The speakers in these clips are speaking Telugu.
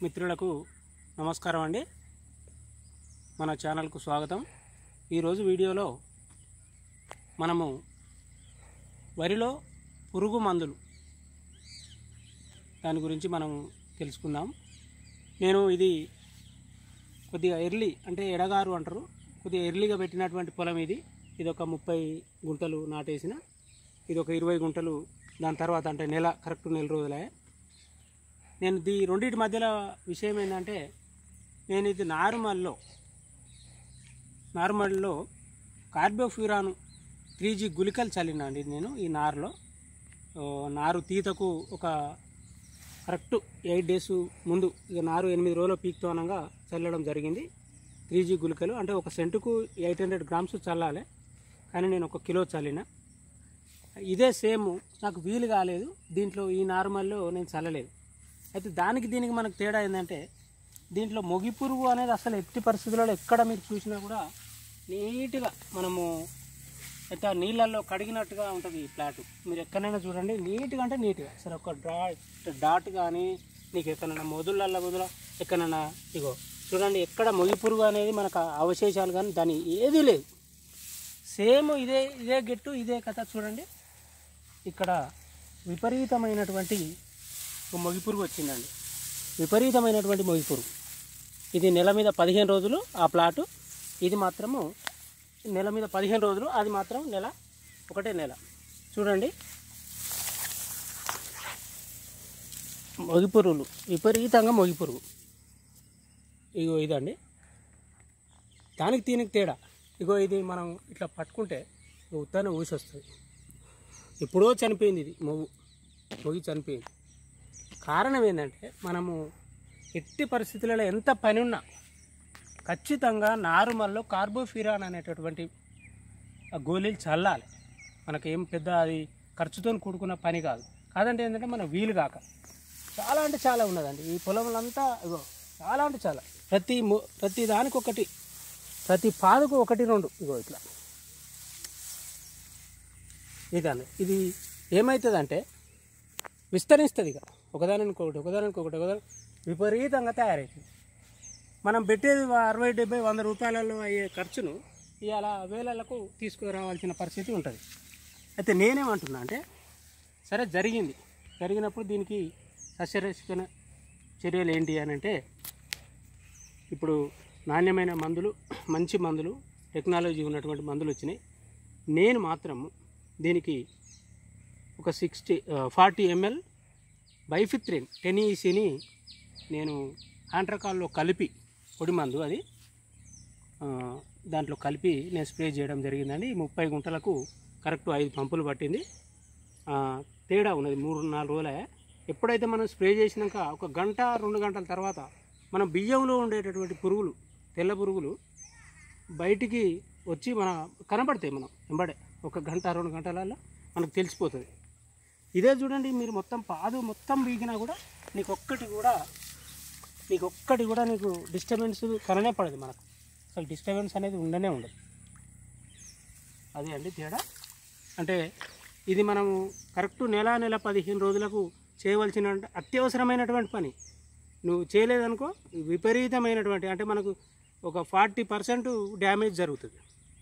మిత్రులకు నమస్కారం అండి మన ఛానల్కు స్వాగతం ఈరోజు వీడియోలో మనము వరిలో పురుగు మందులు దాని గురించి మనం తెలుసుకుందాం నేను ఇది కొద్దిగా ఎర్లీ అంటే ఎడగారు అంటారు కొద్దిగా ఎర్లీగా పెట్టినటువంటి పొలం ఇది ఇది ఒక ముప్పై గుంటలు నాటేసిన ఇది ఒక ఇరవై గుంటలు దాని తర్వాత అంటే నెల కరెక్ట్ నెల రోజులే నేను దీ రెండింటి మధ్యలో విషయం ఏంటంటే నేను ఇది నార్మల్లో నార్మల్లో కార్బోఫ్యూరాను త్రీ జీ గుళికలు చల్లినా అండి నేను ఈ నారులో ఓ, నారు తీతకు ఒక కరెక్ట్ ఎయిట్ డేస్ ముందు ఇక నారు ఎనిమిది రోజులు పీక్తో అనగా చల్లడం జరిగింది త్రీ జీ గుళికలు అంటే ఒక సెంటుకు ఎయిట్ హండ్రెడ్ గ్రామ్స్ చల్లాలి కానీ నేను ఒక కిలో చల్లిన ఇదే సేమ్ నాకు వీలు కాలేదు దీంట్లో ఈ నార్మల్లో నేను చల్లలేదు అయితే దానికి దీనికి మనకు తేడా ఏంటంటే దీంట్లో మొగి పురుగు అనేది అసలు ఎట్టి పరిస్థితులలో ఎక్కడ మీరు చూసినా కూడా నీట్గా మనము అయితే నీళ్ళల్లో కడిగినట్టుగా ఉంటుంది ఈ ప్లాట్ మీరు ఎక్కడైనా చూడండి నీట్గా అంటే నీట్గా అసలు ఒక డా డాట్ కానీ నీకు ఎక్కడైనా మొదుళ్ళల్లో మొదల ఎక్కడైనా ఇగో చూడండి ఎక్కడ మొగి పురుగు అనేది మనకు అవశేషాలు కానీ దాని ఏదీ లేదు సేమ్ ఇదే ఇదే గెట్టు ఇదే కథ చూడండి ఇక్కడ విపరీతమైనటువంటి ఒక మొగి పురుగు వచ్చిందండి విపరీతమైనటువంటి మొగి పురుగు ఇది నెల మీద పదిహేను రోజులు ఆ ప్లాటు ఇది మాత్రము నెల మీద పదిహేను రోజులు అది మాత్రం నెల ఒకటే నెల చూడండి మొగి పురుగులు విపరీతంగా మొగి పురుగు ఇగో ఇదండి దానికి దీనికి తేడా ఇగో ఇది మనం ఇట్లా పట్టుకుంటే ఉత్తానే ఊసి వస్తుంది ఎప్పుడో చనిపోయింది ఇది మొగ్గు మొగి చనిపోయింది కారణం ఏంటంటే మనము ఎట్టి పరిస్థితులలో ఎంత పని ఉన్నా ఖచ్చితంగా నారుమల్లో కార్బోఫిరాన్ అనేటటువంటి ఆ గోళీలు చల్లాలి మనకేం పెద్ద అది ఖర్చుతో కూడుకున్న పని కాదు కాదంటే ఏంటంటే మన వీలు కాక చాలా అంటే చాలా ఉన్నదండి ఈ పొలంలంతా ఇగో చాలా అంటే చాలా ప్రతి మొ- ప్రతి దానికి ఒకటి ప్రతి పాదుకు ఒకటి రెండు ఇగో ఇట్లా ఇదండి ఇది ఏమవుతుందంటే విస్తరిస్తుంది ఇక ఒకదానికి ఒకటి ఒకదానికి ఒకటి ఒకదాని విపరీతంగా తయారవుతుంది మనం పెట్టేది అరవై డెబ్బై వంద రూపాయలలో అయ్యే ఖర్చును ఇవాళ వేలలకు తీసుకురావాల్సిన పరిస్థితి ఉంటుంది అయితే నేనేమంటున్నా అంటే సరే జరిగింది జరిగినప్పుడు దీనికి సస్యరక్షణ చర్యలు ఏంటి అని అంటే ఇప్పుడు నాణ్యమైన మందులు మంచి మందులు టెక్నాలజీ ఉన్నటువంటి మందులు వచ్చినాయి నేను మాత్రము దీనికి ఒక sixty forty ML bifenthrin ten ఈసీని నేను ఆంట్రకాల్లో కలిపి పొడి మందు అది ఆ, దాంట్లో కలిపి నేను స్ప్రే చేయడం జరిగిందండి ఈ ముప్పై గుంటలకు కరెక్ట్ ఐదు పంపులు పట్టింది ఆ, తేడా ఉన్నది మూడు నాలుగు రోజులే ఎప్పుడైతే మనం స్ప్రే చేసినాక ఒక గంట రెండు గంటల తర్వాత మన బియ్యంలో ఉండేటటువంటి పురుగులు తెల్ల పురుగులు బయటికి వచ్చి మన కనబడతాయి మనం వెంబడే ఒక గంట రెండు గంటలలో మనకు తెలిసిపోతుంది ఇదే చూడండి మీరు మొత్తం పాదు మొత్తం బీగినా కూడా నీకు ఒక్కటి కూడా నీకు ఒక్కటి కూడా నీకు డిస్టర్బెన్స్ కననే పడదు మనకు అసలు డిస్టర్బెన్స్ అనేది ఉండనే ఉండదు అదే అండి తేడా అంటే ఇది మనము కరెక్ట్ నెల నెల పదిహేను రోజులకు చేయవలసిన అత్యవసరమైనటువంటి పని నువ్వు చేయలేదనుకో విపరీతమైనటువంటి అంటే మనకు ఒక ఫార్టీ పర్సెంట్ డ్యామేజ్ జరుగుతుంది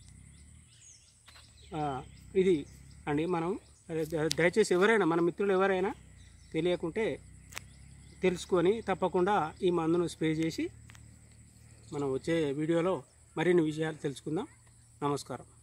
ఆ, ఇది అండి మనం అదే ద- దయచేసి ఎవరైనా మన మిత్రులు ఎవరైనా తెలియకుంటే తెలుసుకొని తప్పకుండా ఈ మందును స్ప్రే చేసి మనం వచ్చే వీడియోలో మరిన్ని విషయాలు తెలుసుకుందాం నమస్కారం